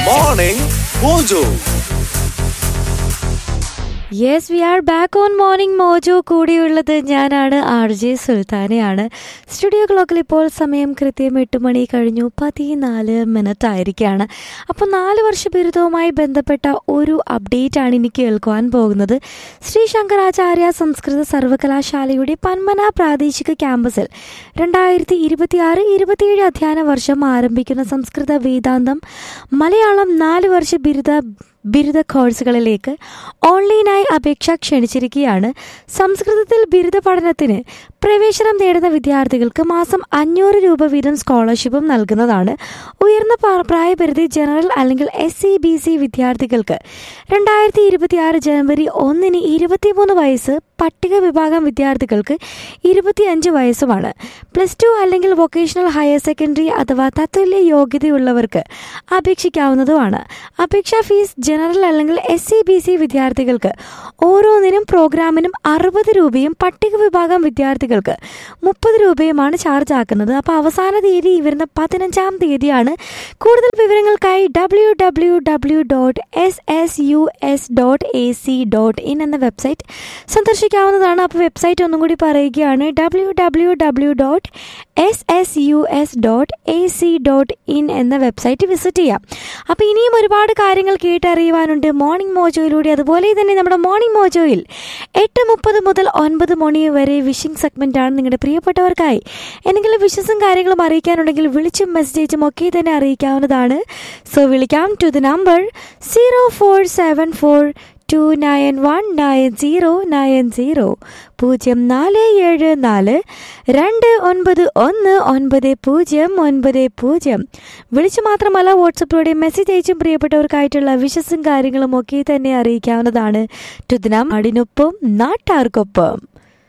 Morning Mojo. Yes we are back on morning mojo കൂടിയുള്ളത് ഞാനാണ് R J സുൽത്താനയാണ് studio ക്ലോക്കിൽ ഇപ്പോൾ സമയം കൃത്യം എട്ട് മണി കഴിഞ്ഞു പതിനാല് മിനിറ്റ് ആയിരിക്കുകയാണ് അപ്പോൾ നാല് വർഷ ബിരുദവുമായി ബന്ധപ്പെട്ട ഒരു അപ്ഡേറ്റ് ആണ് ഇനി കേൾക്കുവാൻ പോകുന്നത് ശ്രീ ശങ്കരാചാര്യ സംസ്കൃത സർവകലാശാലയുടെ പന്മന പ്രാദേശിക ക്യാമ്പസിൽ രണ്ടായിരത്തി ഇരുപത്തിയാറ് ഇരുപത്തിയേഴ് അധ്യയന വർഷം ആരംഭിക്കുന്ന സംസ്കൃത വേദാന്തം മലയാളം നാല് വർഷ ബിരുദ ബിരുദ കോഴ്സുകളിലേക്ക് ഓൺലൈനായി അപേക്ഷ ക്ഷണിച്ചിരിക്കുകയാണ് സംസ്കൃതത്തിൽ ബിരുദ പഠനത്തിന് പ്രവേശനം നേടുന്ന വിദ്യാർത്ഥികൾക്ക് മാസം അഞ്ഞൂറ് രൂപ വീതം സ്കോളർഷിപ്പും നൽകുന്നതാണ് ഉയർന്ന പ്രാ- പ്രായപരിധി ജനറൽ അല്ലെങ്കിൽ എസ് സി ബി സി വിദ്യാർത്ഥികൾക്ക് രണ്ടായിരത്തി ഇരുപത്തി ആറ് ജനുവരി ഒന്നിന് ഇരുപത്തിമൂന്ന് വയസ്സ് പട്ടിക വിഭാഗം വിദ്യാർത്ഥികൾക്ക് ഇരുപത്തിയഞ്ച് വയസ്സുമാണ് പ്ലസ് ടു അല്ലെങ്കിൽ വൊക്കേഷണൽ ഹയർ സെക്കൻഡറി അഥവാ തത്തുല്യ യോഗ്യതയുള്ളവർക്ക് അപേക്ഷിക്കാവുന്നതുമാണ് അപേക്ഷാ ഫീസ് ജനറൽ അല്ലെങ്കിൽ എസ് സി ബി സി വിദ്യാർത്ഥികൾക്ക് ഓരോന്നിനും പ്രോഗ്രാമിനും അറുപത് രൂപയും പട്ടിക വിഭാഗം വിദ്യാർത്ഥികൾക്ക് മുപ്പത് രൂപയുമാണ് ചാർജ് ആക്കുന്നത് അപ്പോൾ അവസാന തീയതി ഈ വരുന്ന പതിനഞ്ചാം തീയതിയാണ് കൂടുതൽ വിവരങ്ങൾക്കായി W W W dot S S U S dot A C dot in എന്ന വെബ്സൈറ്റ് സന്ദർശിക്കാവുന്നതാണ് അപ്പോൾ വെബ്സൈറ്റ് ഒന്നും കൂടി പറയുകയാണ് W W W dot S S U S dot A C dot in എന്ന വെബ്സൈറ്റ് വിസിറ്റ് ചെയ്യാം അപ്പോൾ ഇനിയും ഒരുപാട് കാര്യങ്ങൾ കേട്ടറിയുവാനുണ്ട് മോർണിംഗ് മോജോയിലൂടെ അതുപോലെ തന്നെ നമ്മുടെ മോർണിംഗ് മോജോയിൽ എട്ട് മുപ്പത് മുതൽ ഒൻപത് മണി വരെ വിഷിംഗ് സെഗ്മെന്റ് ആണ് നിങ്ങളുടെ പ്രിയപ്പെട്ടവർക്കായി എന്തെങ്കിലും വിഷസും കാര്യങ്ങളും അറിയിക്കാനുണ്ടെങ്കിൽ വിളിച്ചും മെസ്സേജും ഒക്കെ തന്നെ അറിയിക്കാവുന്നതാണ് സോ വിളിക്കാം to the number zero four seven four two nine one nine zero nine zero പൂജ്യം നാല് ഏഴ് നാല് രണ്ട് ഒൻപത് ഒന്ന് ഒൻപത് പൂജ്യം ഒൻപത് പൂജ്യം വിളിച്ചു മാത്രമല്ല വാട്സപ്പിലൂടെ മെസ്സേജ് അയച്ചും പ്രിയപ്പെട്ടവർക്കായിട്ടുള്ള വിശസും കാര്യങ്ങളും ഒക്കെ തന്നെ അറിയിക്കാവുന്നതാണ് ടുദ്നം അടിനൊപ്പം നാട്ടാർക്കൊപ്പം